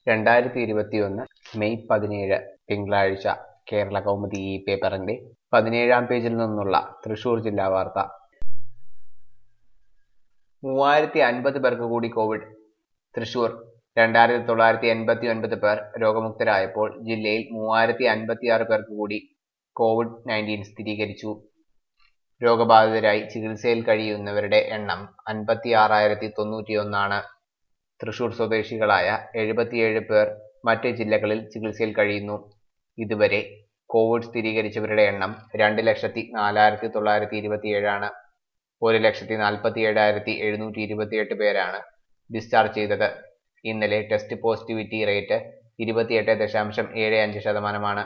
രണ്ടായിരത്തി ഇരുപത്തിയൊന്ന് മെയ് പതിനേഴ് തിങ്കളാഴ്ച കേരള കൗമുദി ഈ പേപ്പറിന്റെ പതിനേഴാം പേജിൽ നിന്നുള്ള തൃശൂർ ജില്ലാ വാർത്ത മൂവായിരത്തി അൻപത് പേർക്ക് കൂടി കോവിഡ് തൃശൂർ രണ്ടായിരത്തി തൊള്ളായിരത്തി എൺപത്തി ഒൻപത് പേർ രോഗമുക്തരായപ്പോൾ ജില്ലയിൽ മൂവായിരത്തി അൻപത്തിയാറ് പേർക്ക് കൂടി കോവിഡ് നയൻറ്റീൻ സ്ഥിരീകരിച്ചു രോഗബാധിതരായി ചികിത്സയിൽ കഴിയുന്നവരുടെ എണ്ണം അൻപത്തി ആറായിരത്തി തൊണ്ണൂറ്റിയൊന്നാണ് തൃശൂർ സ്വദേശികളായ എഴുപത്തിയേഴ് പേർ മറ്റ് ജില്ലകളിൽ ചികിത്സയിൽ കഴിയുന്നു ഇതുവരെ കോവിഡ് സ്ഥിരീകരിച്ചവരുടെ എണ്ണം രണ്ട് ലക്ഷത്തി നാലായിരത്തി തൊള്ളായിരത്തി ഇരുപത്തിയേഴാണ് ഒരു ലക്ഷത്തി നാൽപ്പത്തി ഏഴായിരത്തി എഴുന്നൂറ്റി ഇരുപത്തിയെട്ട് പേരാണ് ഡിസ്ചാർജ് ചെയ്തത് ഇന്നലെ ടെസ്റ്റ് പോസിറ്റിവിറ്റി റേറ്റ് ഇരുപത്തിയെട്ട് ദശാംശം ഏഴ് അഞ്ച് ശതമാനമാണ്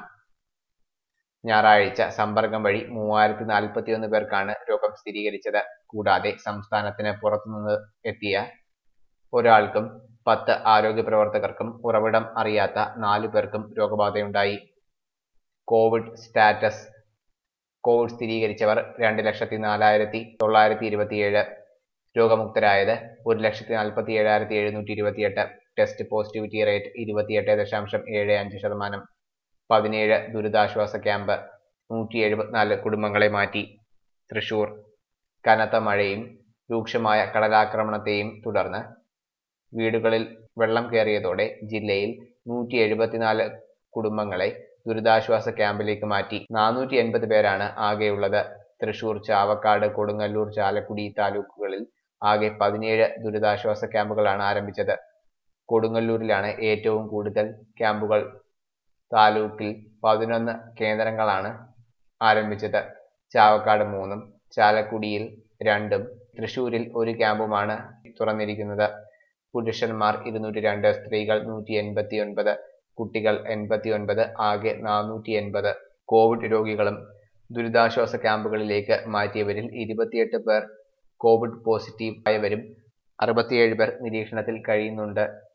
ഞായറാഴ്ച സമ്പർക്കം വഴി മൂവായിരത്തി നാൽപ്പത്തിയൊന്ന് പേർക്കാണ് രോഗം സ്ഥിരീകരിച്ചത് കൂടാതെ സംസ്ഥാനത്തിന് പുറത്തുനിന്ന് എത്തിയ ഒരാൾക്കും പത്ത് ആരോഗ്യ പ്രവർത്തകർക്കും ഉറവിടം അറിയാത്ത നാലു പേർക്കും രോഗബാധയുണ്ടായി കോവിഡ് സ്റ്റാറ്റസ് കോവിഡ് സ്ഥിരീകരിച്ചവർ രണ്ട് ലക്ഷത്തി നാലായിരത്തി തൊള്ളായിരത്തി ഇരുപത്തിയേഴ് രോഗമുക്തരായത് ഒരു ലക്ഷത്തി നാൽപ്പത്തി ഏഴായിരത്തി എഴുന്നൂറ്റി ഇരുപത്തിയെട്ട് ടെസ്റ്റ് പോസിറ്റിവിറ്റി റേറ്റ് ഇരുപത്തിയെട്ട് ദശാംശം ഏഴ് അഞ്ച് ശതമാനം പതിനേഴ് ദുരിതാശ്വാസ ക്യാമ്പ് നൂറ്റി എഴുപത്തിനാല് കുടുംബങ്ങളെ മാറ്റി തൃശൂർ കനത്ത മഴയും രൂക്ഷമായ കടലാക്രമണത്തെയും തുടർന്ന് വീടുകളിൽ വെള്ളം കയറിയതോടെ ജില്ലയിൽ നൂറ്റി എഴുപത്തിനാല് കുടുംബങ്ങളെ ദുരിതാശ്വാസ ക്യാമ്പിലേക്ക് മാറ്റി നാനൂറ്റി എൺപത് പേരാണ് ആകെയുള്ളത് തൃശൂർ ചാവക്കാട് കൊടുങ്ങല്ലൂർ ചാലക്കുടി താലൂക്കുകളിൽ ആകെ പതിനേഴ് ദുരിതാശ്വാസ ക്യാമ്പുകളാണ് ആരംഭിച്ചത് കൊടുങ്ങല്ലൂരിലാണ് ഏറ്റവും കൂടുതൽ ക്യാമ്പുകൾ താലൂക്കിൽ പതിനൊന്ന് കേന്ദ്രങ്ങളാണ് ആരംഭിച്ചത് ചാവക്കാട് മൂന്നും ചാലക്കുടിയിൽ രണ്ടും തൃശൂരിൽ ഒരു ക്യാമ്പുമാണ് തുറന്നിരിക്കുന്നത് പുരുഷന്മാർ ഇരുന്നൂറ്റി രണ്ട് സ്ത്രീകൾ നൂറ്റി എൺപത്തി ഒൻപത് കുട്ടികൾ എൺപത്തി ഒൻപത് ആകെ നാനൂറ്റി എൺപത് കോവിഡ് രോഗികളും ദുരിതാശ്വാസ ക്യാമ്പുകളിലേക്ക് മാറ്റിയവരിൽ ഇരുപത്തിയെട്ട് പേർ കോവിഡ് പോസിറ്റീവ് ആയവരും അറുപത്തിയേഴ് പേർ നിരീക്ഷണത്തിൽ കഴിയുന്നുണ്ട്